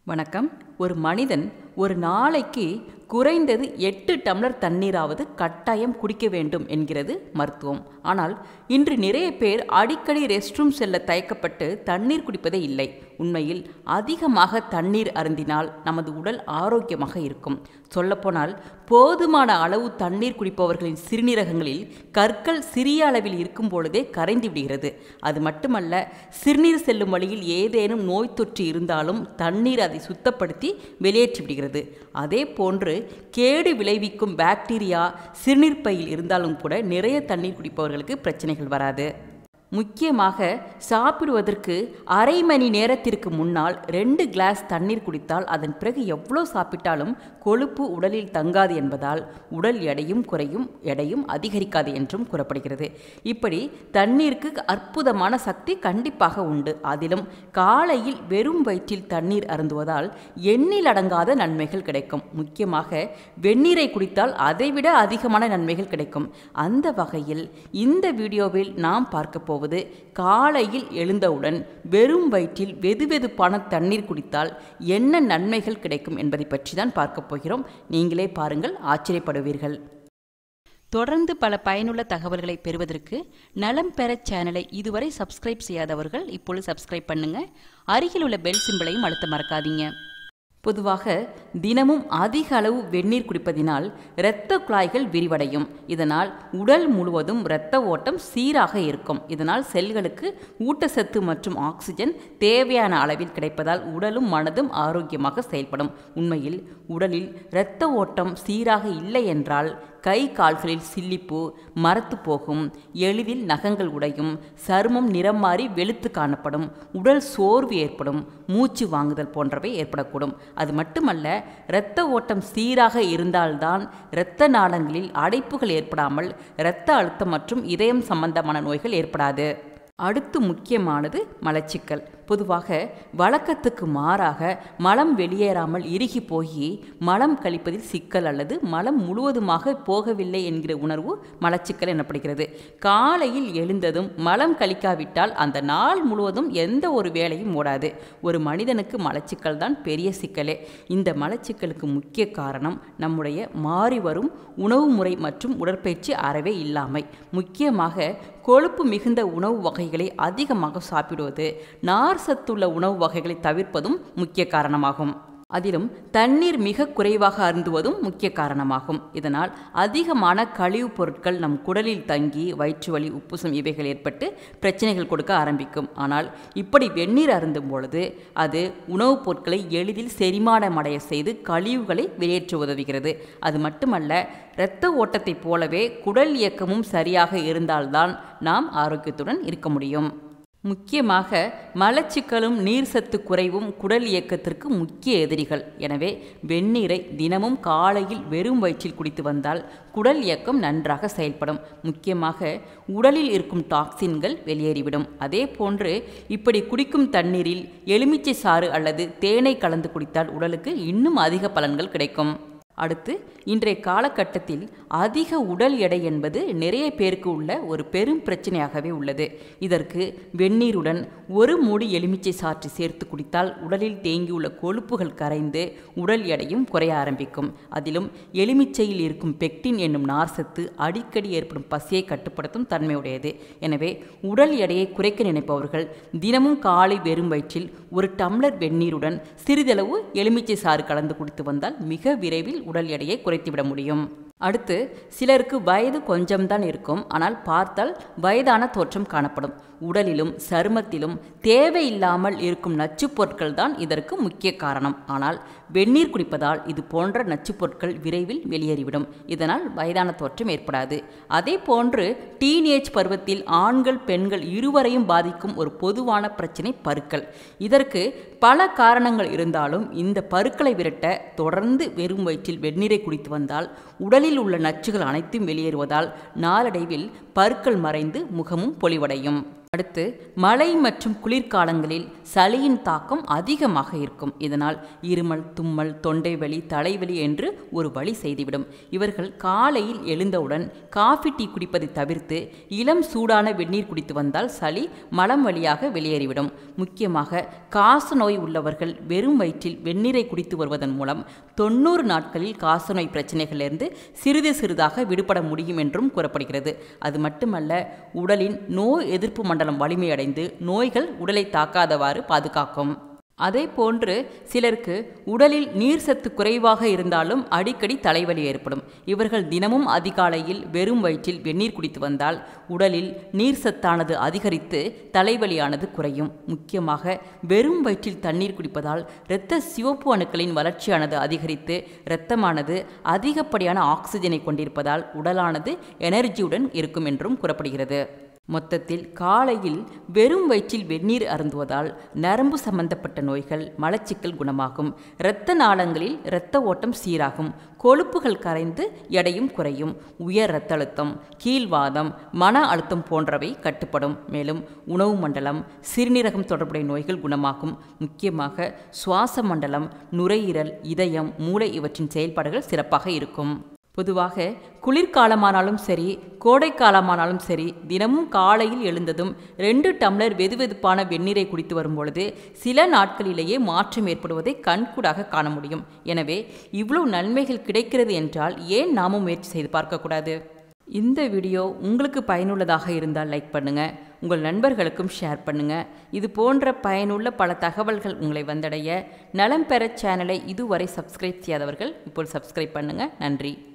வணக்கம் ஒரு மனிதன் ஒரு நாளைக்கு குறைந்தது எட்டு டம்ளர் தண்ணீராவது கட்டாயம் குடிக்க வேண்டும் என்கிறது மருத்துவம் ஆனால் இன்று நிறைய பேர் அடிக்கடி ரெஸ்ட் ரூம் செல்ல தயக்கப்பட்டு தண்ணீர் குடிப்பதே இல்லை உண்மையில் அதிகமாக தண்ணீர் அருந்தினால் நமது உடல் ஆரோக்கியமாக இருக்கும் சொல்லப்போனால் போதுமான அளவு தண்ணீர் குடிப்பவர்களின் சிறுநீரகங்களில் கற்கள் சிறிய அளவில் இருக்கும் பொழுதே கரைந்து விடுகிறது அது மட்டுமல்ல சிறுநீர் செல்லும் வழியில் ஏதேனும் நோய் தொற்று இருந்தாலும் தண்ணீர் அதை சுத்தப்படுத்தி வெளியேற்றி விடுகிறது அதே போன்று கேடு விளைவிக்கும் பாக்டீரியா சிறுநீர் பையில் இருந்தாலும் கூட நிறைய தண்ணீர் குடிப்பவர்களுக்கு பிரச்சனைகள் வராது முக்கியமாக சாப்பிடுவதற்கு அரை மணி நேரத்திற்கு முன்னால் ரெண்டு கிளாஸ் தண்ணீர் குடித்தால் அதன் பிறகு எவ்வளோ சாப்பிட்டாலும் கொழுப்பு உடலில் தங்காது என்பதால் உடல் எடையும் குறையும் எடையும் அதிகரிக்காது என்றும் கூறப்படுகிறது இப்படி தண்ணீருக்கு அற்புதமான சக்தி கண்டிப்பாக உண்டு அதிலும் காலையில் வெறும் வயிற்றில் தண்ணீர் அருந்துவதால் எண்ணில் அடங்காத நன்மைகள் கிடைக்கும் முக்கியமாக வெந்நீரை குடித்தால் அதைவிட அதிகமான நன்மைகள் கிடைக்கும் அந்த வகையில் இந்த வீடியோவில் நாம் பார்க்க போவோம் போவது காலையில் எழுந்தவுடன் வெறும் வயிற்றில் வெதுவெதுப்பான தண்ணீர் குடித்தால் என்ன நன்மைகள் கிடைக்கும் என்பதை பற்றி தான் பார்க்க போகிறோம் நீங்களே பாருங்கள் ஆச்சரியப்படுவீர்கள் தொடர்ந்து பல பயனுள்ள தகவல்களை பெறுவதற்கு நலம் பெற சேனலை இதுவரை சப்ஸ்கிரைப் செய்யாதவர்கள் இப்பொழுது சப்ஸ்கிரைப் பண்ணுங்க அருகில் உள்ள பெல் சிம்பிளையும் அழுத்த மறக்காதீங்க பொதுவாக தினமும் அதிக அளவு வெந்நீர் குடிப்பதினால் இரத்த குழாய்கள் விரிவடையும் இதனால் உடல் முழுவதும் இரத்த ஓட்டம் சீராக இருக்கும் இதனால் செல்களுக்கு ஊட்டச்சத்து மற்றும் ஆக்சிஜன் தேவையான அளவில் கிடைப்பதால் உடலும் மனதும் ஆரோக்கியமாக செயல்படும் உண்மையில் உடலில் இரத்த ஓட்டம் சீராக இல்லை என்றால் கை கால்களில் சில்லிப்பு மரத்து போகும் எளிதில் நகங்கள் உடையும் சருமம் நிறம் மாறி வெளுத்து காணப்படும் உடல் சோர்வு ஏற்படும் மூச்சு வாங்குதல் போன்றவை ஏற்படக்கூடும் அது மட்டுமல்ல இரத்த ஓட்டம் சீராக இருந்தால்தான் இரத்த நாளங்களில் அடைப்புகள் ஏற்படாமல் இரத்த அழுத்தம் மற்றும் இதயம் சம்பந்தமான நோய்கள் ஏற்படாது அடுத்து முக்கியமானது மலச்சிக்கல் பொதுவாக வழக்கத்துக்கு மாறாக மலம் வெளியேறாமல் இறுகி போய் மலம் கழிப்பதில் சிக்கல் அல்லது மலம் முழுவதுமாக போகவில்லை என்கிற உணர்வு மலச்சிக்கல் எனப்படுகிறது காலையில் எழுந்ததும் மலம் கழிக்காவிட்டால் அந்த நாள் முழுவதும் எந்த ஒரு வேலையும் ஓடாது ஒரு மனிதனுக்கு மலச்சிக்கல் தான் பெரிய சிக்கலே இந்த மலச்சிக்கலுக்கு முக்கிய காரணம் நம்முடைய மாறி வரும் உணவு முறை மற்றும் உடற்பயிற்சி அறவே இல்லாமை முக்கியமாக கொழுப்பு மிகுந்த உணவு வகைகளை அதிகமாக சாப்பிடுவது நார் சத்துள்ள உணவு வகைகளை தவிர்ப்பதும் முக்கிய காரணமாகும் அதிலும் தண்ணீர் மிக குறைவாக அருந்துவதும் முக்கிய காரணமாகும் இதனால் அதிகமான கழிவுப் பொருட்கள் நம் குடலில் தங்கி வயிற்று வலி உப்புசம் இவைகள் ஏற்பட்டு பிரச்சனைகள் கொடுக்க ஆரம்பிக்கும் ஆனால் இப்படி வெந்நீர் அருந்தும் பொழுது அது உணவுப் பொருட்களை எளிதில் செரிமானமடைய செய்து கழிவுகளை வெளியேற்ற உதவுகிறது அது மட்டுமல்ல இரத்த ஓட்டத்தைப் போலவே குடல் இயக்கமும் சரியாக இருந்தால்தான் நாம் ஆரோக்கியத்துடன் இருக்க முடியும் முக்கியமாக மலச்சிக்கலும் நீர் சத்து குறைவும் குடல் இயக்கத்திற்கு முக்கிய எதிரிகள் எனவே வெந்நீரை தினமும் காலையில் வெறும் வயிற்றில் குடித்து வந்தால் குடல் இயக்கம் நன்றாக செயல்படும் முக்கியமாக உடலில் இருக்கும் டாக்ஸின்கள் வெளியேறிவிடும் அதே போன்று இப்படி குடிக்கும் தண்ணீரில் எலுமிச்சை சாறு அல்லது தேனை கலந்து குடித்தால் உடலுக்கு இன்னும் அதிக பலன்கள் கிடைக்கும் அடுத்து இன்றைய காலகட்டத்தில் அதிக உடல் எடை என்பது நிறைய பேருக்கு உள்ள ஒரு பெரும் பிரச்சனையாகவே உள்ளது இதற்கு வெந்நீருடன் ஒரு மூடி எலுமிச்சை சாற்று சேர்த்து குடித்தால் உடலில் தேங்கியுள்ள கொழுப்புகள் கரைந்து உடல் எடையும் குறைய ஆரம்பிக்கும் அதிலும் எலுமிச்சையில் இருக்கும் பெக்டின் என்னும் நார்சத்து அடிக்கடி ஏற்படும் பசியை கட்டுப்படுத்தும் தன்மையுடையது எனவே உடல் எடையை குறைக்க நினைப்பவர்கள் தினமும் காலை வெறும் வயிற்றில் ஒரு டம்ளர் வெந்நீருடன் சிறிதளவு எலுமிச்சை சாறு கலந்து குடித்து வந்தால் மிக விரைவில் உடல் எடையை குறைத்துவிட முடியும் அடுத்து சிலருக்கு வயது கொஞ்சம்தான் இருக்கும் ஆனால் பார்த்தால் வயதான தோற்றம் காணப்படும் உடலிலும் சருமத்திலும் தேவையில்லாமல் இருக்கும் நச்சுப் பொருட்கள் தான் இதற்கு முக்கிய காரணம் ஆனால் வெந்நீர் குடிப்பதால் இது போன்ற நச்சுப் பொருட்கள் விரைவில் வெளியேறிவிடும் இதனால் வயதான தோற்றம் ஏற்படாது அதே போன்று டீனேஜ் பருவத்தில் ஆண்கள் பெண்கள் இருவரையும் பாதிக்கும் ஒரு பொதுவான பிரச்சனை பருக்கள் இதற்கு பல காரணங்கள் இருந்தாலும் இந்த பருக்களை விரட்ட தொடர்ந்து வெறும் வயிற்றில் வெந்நீரை குடித்து வந்தால் உடலில் உள்ள நச்சுகள் அனைத்தும் வெளியேறுவதால் நாளடைவில் பருக்கள் மறைந்து முகமும் பொலிவடையும் அடுத்து மழை மற்றும் குளிர்காலங்களில் சளியின் தாக்கம் அதிகமாக இருக்கும் இதனால் இருமல் தும்மல் தொண்டை வலி தலைவலி என்று ஒரு வழி செய்துவிடும் இவர்கள் காலையில் எழுந்தவுடன் காஃபி டீ குடிப்பதை தவிர்த்து இளம் சூடான வெந்நீர் குடித்து வந்தால் சளி மலம் வழியாக வெளியேறிவிடும் முக்கியமாக காச நோய் உள்ளவர்கள் வெறும் வயிற்றில் வெந்நீரை குடித்து வருவதன் மூலம் தொண்ணூறு நாட்களில் காசநோய் பிரச்சனைகளிலிருந்து சிறிது சிறிதாக விடுபட முடியும் என்றும் கூறப்படுகிறது அது மட்டுமல்ல உடலின் நோய் எதிர்ப்பு மண்டலம் வலிமையடைந்து நோய்கள் உடலை தாக்காதவாறு பாதுகாக்கும் அதே போன்று சிலருக்கு உடலில் நீர் சத்து குறைவாக இருந்தாலும் அடிக்கடி தலைவலி ஏற்படும் இவர்கள் தினமும் அதிகாலையில் வெறும் வயிற்றில் வெந்நீர் குடித்து வந்தால் உடலில் நீர் சத்தானது அதிகரித்து தலைவலியானது குறையும் முக்கியமாக வெறும் வயிற்றில் தண்ணீர் குடிப்பதால் இரத்த சிவப்பு அணுக்களின் வளர்ச்சியானது அதிகரித்து இரத்தமானது அதிகப்படியான ஆக்சிஜனை கொண்டிருப்பதால் உடலானது எனர்ஜியுடன் இருக்கும் என்றும் கூறப்படுகிறது மொத்தத்தில் காலையில் வெறும் வயிற்றில் வெந்நீர் அருந்துவதால் நரம்பு சம்பந்தப்பட்ட நோய்கள் மலச்சிக்கல் குணமாகும் இரத்த நாளங்களில் இரத்த ஓட்டம் சீராகும் கொழுப்புகள் கரைந்து எடையும் குறையும் உயர் இரத்த அழுத்தம் கீழ்வாதம் மன அழுத்தம் போன்றவை கட்டுப்படும் மேலும் உணவு மண்டலம் சிறுநீரகம் தொடர்புடைய நோய்கள் குணமாகும் முக்கியமாக சுவாச மண்டலம் நுரையீரல் இதயம் மூளை இவற்றின் செயல்பாடுகள் சிறப்பாக இருக்கும் பொதுவாக குளிர்காலமானாலும் சரி கோடைக்காலமானாலும் சரி தினமும் காலையில் எழுந்ததும் ரெண்டு டம்ளர் வெதுவெதுப்பான வெந்நீரை குடித்து வரும் பொழுது சில நாட்களிலேயே மாற்றம் ஏற்படுவதை கண்கூடாக காண முடியும் எனவே இவ்வளவு நன்மைகள் கிடைக்கிறது என்றால் ஏன் நாமும் முயற்சி செய்து பார்க்கக்கூடாது இந்த வீடியோ உங்களுக்கு பயனுள்ளதாக இருந்தால் லைக் பண்ணுங்கள் உங்கள் நண்பர்களுக்கும் ஷேர் பண்ணுங்கள் இது போன்ற பயனுள்ள பல தகவல்கள் உங்களை வந்தடைய நலம் பெற சேனலை இதுவரை சப்ஸ்கிரைப் செய்யாதவர்கள் இப்போ சப்ஸ்கிரைப் பண்ணுங்கள் நன்றி